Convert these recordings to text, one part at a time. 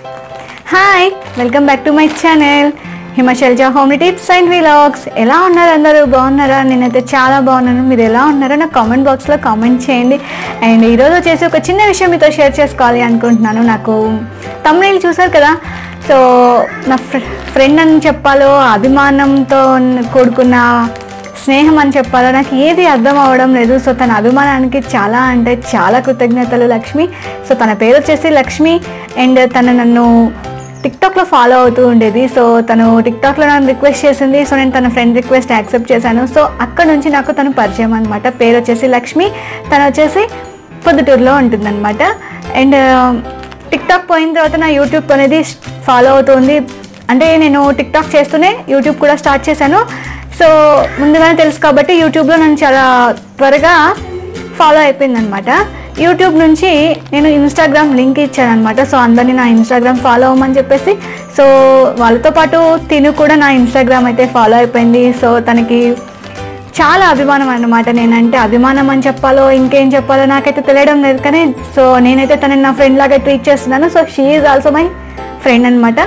hi welcome back to my channel Himasailaja home tips and vlogs ఎలా ఉన్నారు అందరూ బాగున్నారా నేనైతే చాలా బాగున్నాను మీరు ఎలా ఉన్నారో నాకు కామెంట్ బాక్స్లో కామెంట్ చేయండి అండ్ ఈరోజు వచ్చేసి ఒక చిన్న విషయం మీతో షేర్ చేసుకోవాలి అనుకుంటున్నాను నాకు తమిళ చూసారు కదా సో నా ఫ్రెండ్ అని చెప్పాలో అభిమానంతో కూడుకున్న స్నేహం అని చెప్పాలో నాకు ఏది అర్థం అవ్వడం లేదు సో తన అభిమానానికి చాలా అంటే చాలా కృతజ్ఞతలు లక్ష్మి సో తన పేరు వచ్చేసి లక్ష్మి అండ్ తను నన్ను టిక్టాక్లో ఫాలో అవుతూ ఉండేది సో తను టిక్టాక్లో నన్ను రిక్వెస్ట్ చేసింది సో నేను తన ఫ్రెండ్ రిక్వెస్ట్ యాక్సెప్ట్ చేశాను సో అక్కడ నుంచి నాకు తను పరిచయం అనమాట పేరు వచ్చేసి లక్ష్మి తను వచ్చేసి పొద్దుటూరులో ఉంటుందన్నమాట అండ్ టిక్టాక్ పోయిన తర్వాత నా యూట్యూబ్ అనేది ఫాలో అవుతుంది అంటే నేను టిక్టాక్ చేస్తూనే యూట్యూబ్ కూడా స్టార్ట్ చేశాను సో ముందుగానే తెలుసు కాబట్టి యూట్యూబ్లో నన్ను చాలా త్వరగా ఫాలో అయిపోయిందనమాట యూట్యూబ్ నుంచి నేను ఇన్స్టాగ్రామ్ లింక్ ఇచ్చానమాట సో అందరినీ నా ఇన్స్టాగ్రామ్ ఫాలో అవ్వమని చెప్పేసి సో వాళ్ళతో పాటు తిను కూడా నా ఇన్స్టాగ్రామ్ అయితే ఫాలో అయిపోయింది సో తనకి చాలా అభిమానం అన్నమాట నేనంటే అభిమానం అని చెప్పాలో ఇంకేం చెప్పాలో నాకైతే తెలియడం లేదు కానీ సో నేనైతే తనని నా ఫ్రెండ్ లాగా ట్రీట్ చేస్తున్నాను so she is also my friend అనమాట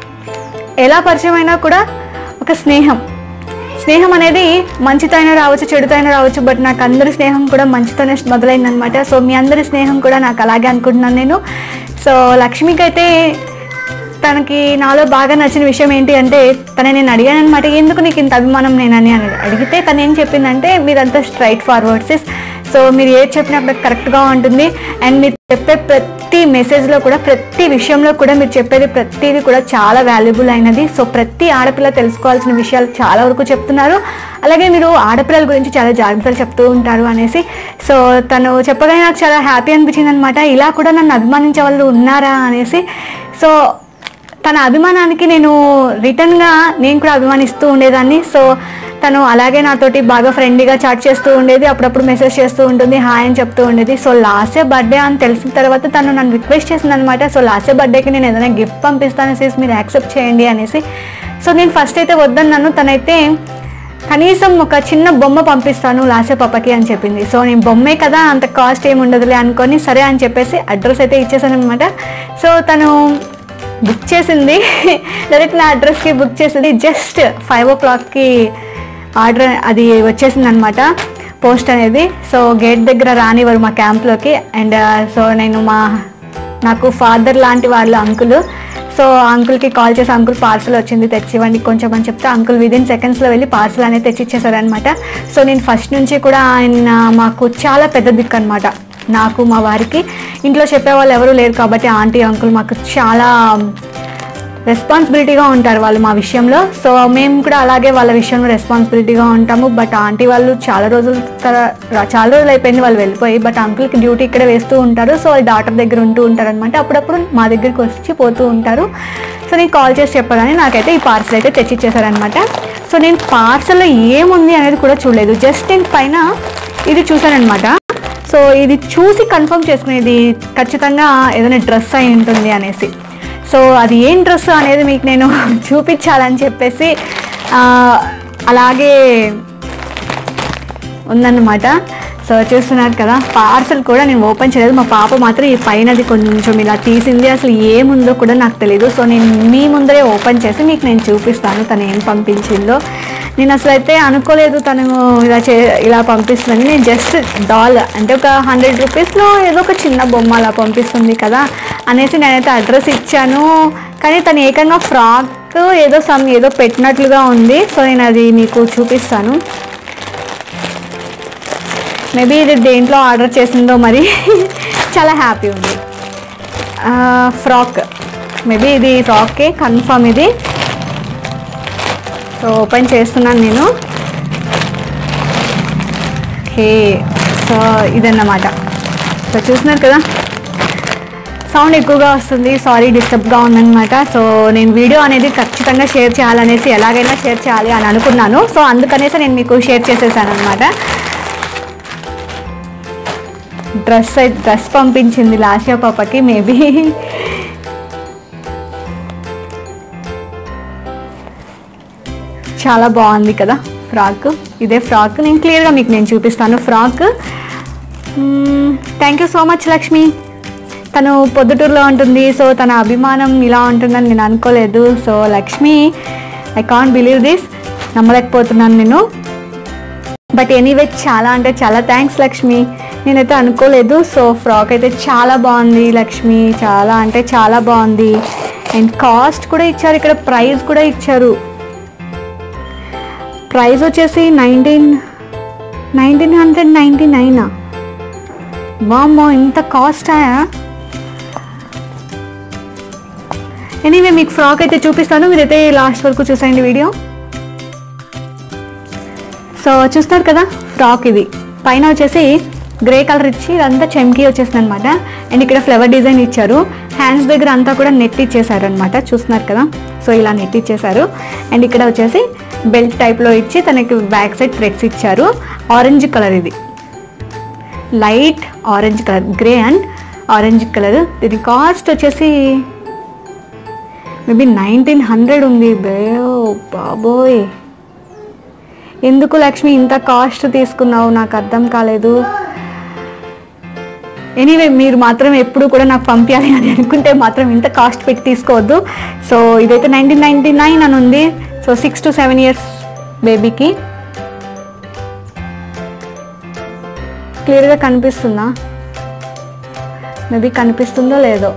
ఎలా పరిచయం అయినా కూడా ఒక స్నేహం స్నేహం అనేది మంచితో అయినా రావచ్చు చెడుతో అయినా రావచ్చు బట్ నాకు అందరి స్నేహం కూడా మంచితోనే మొదలైందనమాట సో మీ అందరి స్నేహం కూడా నాకు అలాగే అనుకుంటున్నాను నేను సో లక్ష్మికి అయితే తనకి నాలో బాగా నచ్చిన విషయం ఏంటి అంటే తన నేను అడిగాను అనమాట ఎందుకు నీకు ఇంత అభిమానం నేనని అని అడిగితే తను ఏం చెప్పిందంటే మీరంతా స్ట్రైట్ ఫార్వర్డ్స్ సో మీరు ఏది చెప్పినా కూడా కరెక్ట్గా ఉంటుంది అండ్ మీరు చెప్పే ప్రతి మెసేజ్లో కూడా ప్రతి విషయంలో కూడా మీరు చెప్పేది ప్రతిదీ కూడా చాలా వాల్యుబుల్ అయినది సో ప్రతి ఆడపిల్ల తెలుసుకోవాల్సిన విషయాలు చాలా వరకు చెప్తున్నారు అలాగే మీరు ఆడపిల్లల గురించి చాలా జాగ్రత్తలు చెప్తూ ఉంటారు అనేసి సో తను చెప్పగానే నాకు చాలా హ్యాపీ అనిపించింది అనమాట ఇలా కూడా నన్ను అభిమానించే వాళ్ళు ఉన్నారా అనేసి సో తన అభిమానానికి నేను రిటర్న్గా నేను కూడా అభిమానిస్తూ ఉండేదాన్ని సో తను అలాగే నాతోటి బాగా ఫ్రెండ్లీగా చాట్ చేస్తూ ఉండేది అప్పుడప్పుడు మెసేజ్ చేస్తూ ఉంటుంది హాయ్ అని చెప్తూ ఉండేది సో లాస్ట్ ఇయర్ బర్త్డే అని తెలిసిన తర్వాత తను నన్ను రిక్వెస్ట్ చేసింది అనమాట సో లాస్ట్ ఇయర్ బర్త్డేకి నేను ఏదైనా గిఫ్ట్ పంపిస్తాను సేసి మీరు యాక్సెప్ట్ చేయండి అనేసి సో నేను ఫస్ట్ అయితే వద్దన్నాను తనైతే కనీసం ఒక చిన్న బొమ్మ పంపిస్తాను లాసే పాపకి అని చెప్పింది సో నేను బొమ్మే కదా అంత కాస్ట్ ఏమి ఉండదులే అనుకొని సరే అని చెప్పేసి అడ్రస్ అయితే ఇచ్చేసాను అనమాట సో తను బుక్ చేసింది డైరెక్ట్ నా అడ్రస్కి బుక్ చేసింది జస్ట్ ఫైవ్ ఓ క్లాక్కి ఆర్డర్ అది వచ్చేసింది అనమాట పోస్ట్ అనేది సో గేట్ దగ్గర రానివ్వరు మా క్యాంప్లోకి అండ్ సో నేను మా నాకు ఫాదర్ లాంటి వాళ్ళ అంకుల్ సో అంకుల్కి కాల్ చేసి అంకుల్ పార్సల్ వచ్చింది తెచ్చివ్వండి కొంచెం అని చెప్తే అంకుల్ విదిన్ సెకండ్స్లో వెళ్ళి పార్సల్ అనేది తెచ్చిచ్చేసారనమాట సో నేను ఫస్ట్ నుంచి కూడా ఆయన మాకు చాలా పెద్ద దిక్కు అనమాట నాకు మా వారికి ఇంట్లో చెప్పేవాళ్ళు ఎవరు లేరు కాబట్టి ఆంటీ అంకుల్ మాకు చాలా రెస్పాన్సిబిలిటీగా ఉంటారు వాళ్ళు మా విషయంలో సో మేము కూడా అలాగే వాళ్ళ విషయంలో రెస్పాన్సిబిలిటీగా ఉంటాము బట్ ఆంటీ వాళ్ళు చాలా రోజుల తర- చాలా రోజులు అయిపోయింది వాళ్ళు వెళ్ళిపోయి బట్ అంకుల్కి డ్యూటీ ఇక్కడ వేస్తూ ఉంటారు సో డాక్టర్ దగ్గర ఉంటూ ఉంటారు అనమాట అప్పుడప్పుడు మా దగ్గరికి వచ్చి పోతూ ఉంటారు సో నేను కాల్ చేసి చెప్పగానే నాకైతే ఈ పార్సల్ అయితే తెచ్చిచ్చేసారనమాట సో నేను పార్సల్లో ఏముంది అనేది కూడా చూడలేదు జస్ట్ నేను పైన ఇది చూసానమాట సో ఇది చూసి కన్ఫర్మ్ చేసుకునేది ఖచ్చితంగా ఏదైనా డ్రెస్ అయి ఉంటుంది అనేసి సో అది ఏం డ్రెస్ అనేది మీకు నేను చూపించాలని చెప్పేసి ఆ, అలాగే ఉందన్నమాట సో చూస్తున్నారు కదా పార్సల్ కూడా నేను ఓపెన్ చేయలేదు మా పాప మాత్రం ఈ పైనది కొంచెం ఇలా తీసింది అసలు ఏముందో కూడా నాకు తెలియదు సో నేను మీ ముందరే ఓపెన్ చేసి మీకు నేను చూపిస్తాను తను ఏం పంపించిందో నేను అసలు అయితే అనుకోలేదు తను ఇలా చే ఇలా పంపిస్తుందని నేను జస్ట్ డాల్ అంటే ఒక హండ్రెడ్ రూపీస్లో ఏదో ఒక చిన్న బొమ్మ అలా పంపిస్తుంది కదా అనేసి నేనైతే అడ్రస్ ఇచ్చాను కానీ తను ఏకంగా ఫ్రాక్ ఏదో సమ్ ఏదో పెట్టినట్లుగా ఉంది సో నేను అది మీకు చూపిస్తాను మేబీ ఇది దేంట్లో ఆర్డర్ చేసిందో మరి చాలా హ్యాపీ ఉంది ఫ్రాక్ మేబీ ఇది ఫ్రాకే కన్ఫర్మ్ ఇది సో ఓపెన్ చేస్తున్నాను నేను ఓకే సో ఇదన్నమాట సో చూస్తున్నారు కదా సౌండ్ ఎక్కువగా వస్తుంది సారీ డిస్టర్బ్గా ఉందన్నమాట సో నేను వీడియో అనేది ఖచ్చితంగా షేర్ చేయాలనేసి ఎలాగైనా షేర్ చేయాలి అని అనుకున్నాను సో అందుకనేసి నేను మీకు షేర్ చేసేసాను అనమాట డ్రెస్ అయితే డ్రెస్ పంపించింది లాస్ట్ ఇయర్ పాపకి మేబీ చాలా బాగుంది కదా ఫ్రాక్ ఇదే ఫ్రాక్ నేను క్లియర్గా మీకు నేను చూపిస్తాను frock thank you so much Lakshmi తను పొద్దుటూరులో ఉంటుంది సో తన అభిమానం ఇలా ఉంటుందని నేను అనుకోలేదు so Lakshmi I can't believe this నమ్మలేకపోతున్నాను నేను బట్ ఎనీవే చాలా అంటే చాలా థ్యాంక్స్ లక్ష్మి నేనైతే అనుకోలేదు సో ఫ్రాక్ అయితే చాలా బాగుంది లక్ష్మి చాలా అంటే చాలా బాగుంది అండ్ కాస్ట్ కూడా ఇచ్చారు ఇక్కడ ప్రైస్ కూడా ఇచ్చారు ప్రైస్ వచ్చేసి నైన్టీన్ నైన్టీన్ హండ్రెడ్ నైంటీ నైనా వామ్మో ఇంత కాస్టా ఎనీవే మీకు ఫ్రాక్ అయితే చూపిస్తాను మీరైతే లాస్ట్ వరకు చూసేయండి వీడియో సో చూస్తారు కదా ఫ్రాక్ ఇది పైన వచ్చేసి గ్రే కలర్ ఇచ్చి ఇదంతా చెమ్కీ వచ్చేసింది అనమాట అండ్ ఇక్కడ ఫ్లవర్ డిజైన్ ఇచ్చారు హ్యాండ్స్ దగ్గర అంతా కూడా నెట్ ఇచ్చేసారు అనమాట చూస్తున్నారు కదా సో ఇలా నెట్ ఇచ్చేసారు అండ్ ఇక్కడ వచ్చేసి బెల్ట్ టైప్లో ఇచ్చి తనకి బ్యాక్ సైడ్ థ్రెడ్స్ ఇచ్చారు ఆరెంజ్ కలర్ ఇది light orange colour grey and orange colour దీని కాస్ట్ వచ్చేసి మేబీ నైన్టీన్ హండ్రెడ్ ఉంది బే బాబోయ్ ఎందుకు లక్ష్మి ఇంత కాస్ట్ తీసుకున్నావు నాకు అర్థం కాలేదు ఎనీవే మీరు మాత్రం ఎప్పుడు కూడా నాకు పంపించాలి అని అనుకుంటే మాత్రం ఇంత కాస్ట్ పెట్టి తీసుకోవద్దు సో ఇదైతే నైన్టీన్ నైన్టీ నైన్ అని ఉంది so six to seven years బేబీకి క్లియర్గా కనిపిస్తుందా మేబీ కనిపిస్తుందో లేదో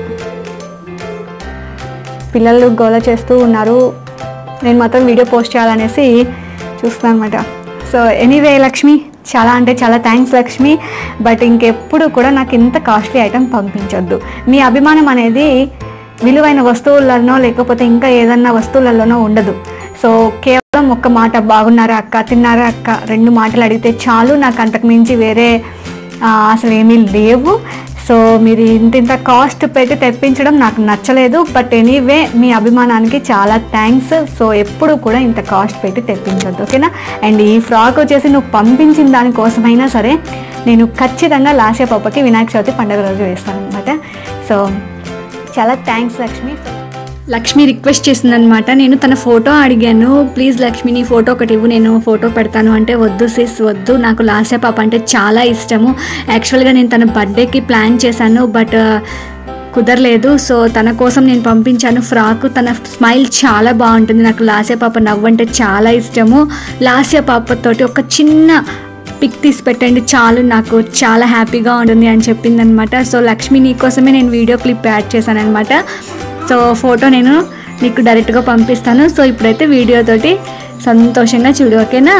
పిల్లలు గోల చేస్తూ ఉన్నారు నేను మాత్రం వీడియో పోస్ట్ చేయాలనేసి చూస్తున్నాను అనమాట సో ఎనీవే లక్ష్మి చాలా అంటే చాలా థ్యాంక్స్ లక్ష్మి బట్ ఇంకెప్పుడు కూడా నాకు ఇంత కాస్ట్లీ ఐటెం పంపించొద్దు మీ అభిమానం అనేది విలువైన వస్తువులలోనో లేకపోతే ఇంకా ఏదన్నా వస్తువులలోనో ఉండదు సో కేవలం ఒక్క మాట బాగున్నారా అక్క తిన్నారా అక్క రెండు మాటలు అడిగితే చాలు నాకు అంతకు మించి వేరే ఆ, అసలు ఏమీ లేవు సో మీరు ఇంత ఇంత కాస్ట్ పెట్టి తెప్పించడం నాకు నచ్చలేదు బట్ ఎనీవే మీ అభిమానానికి చాలా థ్యాంక్స్ సో ఎప్పుడు కూడా ఇంత కాస్ట్ పెట్టి తెప్పించొద్దు ఓకేనా అండ్ ఈ ఫ్రాక్ వచ్చేసి నువ్వు పంపించిన దానికోసమైనా సరే నేను ఖచ్చితంగా లాస్య పాపకి వినాయక చవితి పండుగ రోజు వేస్తాను అనమాట సో చాలా థ్యాంక్స్ లక్ష్మి లక్ష్మి రిక్వెస్ట్ చేసిందనమాట నేను తన ఫోటో అడిగాను ప్లీజ్ లక్ష్మి నీ ఫోటో ఒకటి ఇవ్వు నేను ఫోటో పెడతాను అంటే వద్దు సిస్ వద్దు నాకు లాస్య పాప అంటే చాలా ఇష్టము యాక్చువల్గా నేను తన బర్త్డేకి ప్లాన్ చేశాను బట్ కుదరలేదు సో తన కోసం నేను పంపించాను ఫ్రాక్ తన స్మైల్ చాలా బాగుంటుంది నాకు లాస్య పాప నవ్వు అంటే చాలా ఇష్టము లాస్య పాపతోటి ఒక చిన్న పిక్ తీసి పెట్టండి చాలు నాకు చాలా హ్యాపీగా ఉంటుంది అని చెప్పిందనమాట సో లక్ష్మి నీకోసమే నేను వీడియో క్లిప్ యాడ్ చేశాను అనమాట సో ఫోటో నేను నీకు డైరెక్ట్గా పంపిస్తాను సో ఇప్పుడైతే వీడియోతోటి సంతోషంగా చూడు ఓకేనా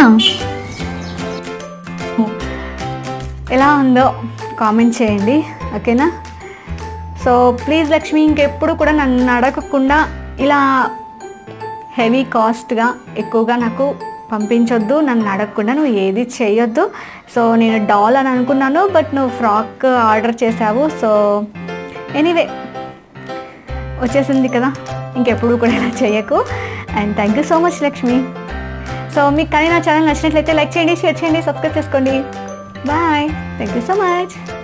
ఎలా ఉందో కామెంట్ చేయండి ఓకేనా సో ప్లీజ్ లక్ష్మి ఇంకెప్పుడు కూడా నన్ను అడగకుండా ఇలా హెవీ కాస్ట్గా ఎక్కువగా నాకు పంపించొద్దు నన్ను అడగకుండా నువ్వు ఏది చేయొద్దు సో నేను డాల్ అని అనుకున్నాను బట్ నువ్వు ఫ్రాక్ ఆర్డర్ చేసావు సో ఎనీవే వచ్చేసింది కదా ఇంకెప్పుడు కూడా ఇలా చేయకు and thank you so much Lakshmi so మీకు కానీ నా ఛానల్ నచ్చినట్లయితే లైక్ చేయండి షేర్ చేయండి సబ్స్క్రైబ్ చేసుకోండి bye thank you so much